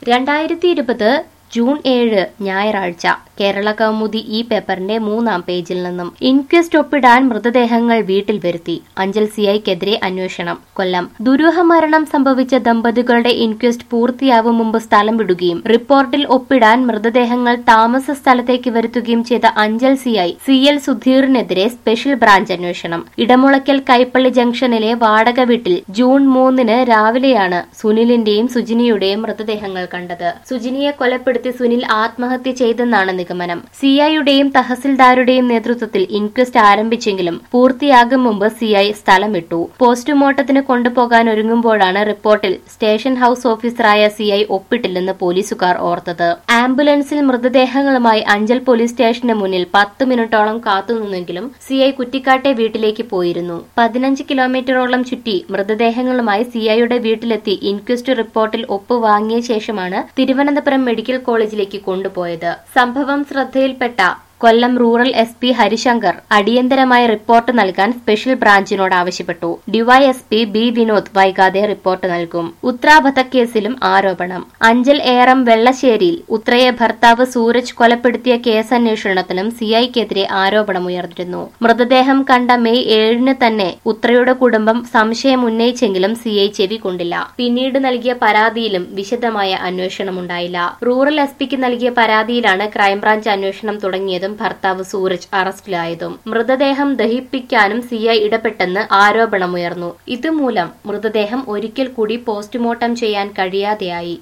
രണ്ടായിരത്തി ഇരുപത് ജൂൺ ഏഴ് ഞായറാഴ്ച കേരള കൗമുദി ഈ പേപ്പറിന്റെ മൂന്നാം പേജിൽ നിന്നും ഇൻക്വസ്റ്റ് ഒപ്പിടാൻ മൃതദേഹങ്ങൾ വീട്ടിൽ വരുത്തി അഞ്ചൽ സിഐക്കെതിരെ അന്വേഷണം കൊല്ലം ദുരൂഹ മരണം സംഭവിച്ച ദമ്പതികളുടെ ഇൻക്വസ്റ്റ് പൂർത്തിയാവും മുമ്പ് സ്ഥലം വിടുകയും റിപ്പോർട്ടിൽ ഒപ്പിടാൻ മൃതദേഹങ്ങൾ താമസ സ്ഥലത്തേക്ക് വരുത്തുകയും ചെയ്ത അഞ്ചൽ സിഐ സി എൽ സുധീറിനെതിരെ സ്പെഷ്യൽ ബ്രാഞ്ച് അന്വേഷണം ഇടമുളയ്ക്കൽ കൈപ്പള്ളി ജംഗ്ഷനിലെ വാടക വീട്ടിൽ ജൂൺ മൂന്നിന് രാവിലെയാണ് സുനിലിന്റെയും സുജിനിയുടെയും മൃതദേഹങ്ങൾ കണ്ടത് സുജിനിയെ കൊലപ്പെടുത്തി സുനിൽ ആത്മഹത്യ ചെയ്തെന്നാണ് നിഗമനം സിഐയുടെയും തഹസിൽദാരുടെയും നേതൃത്വത്തിൽ ഇൻക്വസ്റ്റ് ആരംഭിച്ചെങ്കിലും പൂർത്തിയാകും മുമ്പ് സിഐ സ്ഥലം വിട്ടു പോസ്റ്റ്മോർട്ടത്തിന് കൊണ്ടുപോകാൻ ഒരുങ്ങുമ്പോഴാണ് റിപ്പോർട്ടിൽ സ്റ്റേഷൻ ഹൌസ് ഓഫീസറായ സിഐ ഒപ്പിട്ടില്ലെന്ന് പോലീസുകാർ ഓർത്തത് ആംബുലൻസിൽ മൃതദേഹങ്ങളുമായി അഞ്ചൽ പോലീസ് സ്റ്റേഷന് മുന്നിൽ പത്ത് മിനിറ്റോളം കാത്തുനിന്നെങ്കിലും സിഐ കുറ്റിക്കാട്ടെ വീട്ടിലേക്ക് പോയിരുന്നു പതിനഞ്ച് കിലോമീറ്ററോളം ചുറ്റി മൃതദേഹങ്ങളുമായി സിഐയുടെ വീട്ടിലെത്തി ഇൻക്വസ്റ്റ് റിപ്പോർട്ടിൽ ഒപ്പ് വാങ്ങിയ ശേഷമാണ് തിരുവനന്തപുരം മെഡിക്കൽ കോളേജിലേക്ക് കൊണ്ടുപോയത് സംഭവം ശ്രദ്ധയിൽപ്പെട്ട Kollam rural S P Harishankar അടിയന്തരമായി റിപ്പോർട്ട് നൽകാൻ സ്പെഷ്യൽ ബ്രാഞ്ചിനോട് ആവശ്യപ്പെട്ടു ഡിവൈഎസ്പി ബി വിനോദ് വൈകാതെ റിപ്പോർട്ട് നൽകും ഉത്ര വധക്കേസിലും ആരോപണം അഞ്ചൽ ഏറം വെള്ളശ്ശേരിയിൽ ഉത്രയെ ഭർത്താവ് സൂരജ് കൊലപ്പെടുത്തിയ കേസന്വേഷണത്തിലും സിഐക്കെതിരെ ആരോപണമുയർന്നിരുന്നു മൃതദേഹം കണ്ട മെയ് ഏഴിന് തന്നെ ഉത്രയുടെ കുടുംബം സംശയം ഉന്നയിച്ചെങ്കിലും സിഐ ചെവി കൊണ്ടില്ല പിന്നീട് നൽകിയ പരാതിയിലും വിശദമായ അന്വേഷണമുണ്ടായില്ല റൂറൽ എസ് പിക്ക് നൽകിയ പരാതിയിലാണ് ക്രൈംബ്രാഞ്ച് അന്വേഷണം തുടങ്ങിയതും ഭർത്താവ് സൂരജ് അറസ്റ്റിലായതും മൃതദേഹം ദഹിപ്പിക്കാനും സിഐ ഇടപെട്ടെന്ന് ആരോപണമുയർന്നു ഇതുമൂലം മൃതദേഹം ഒരിക്കൽ കൂടി പോസ്റ്റ്മോർട്ടം ചെയ്യാൻ കഴിയാതെയായി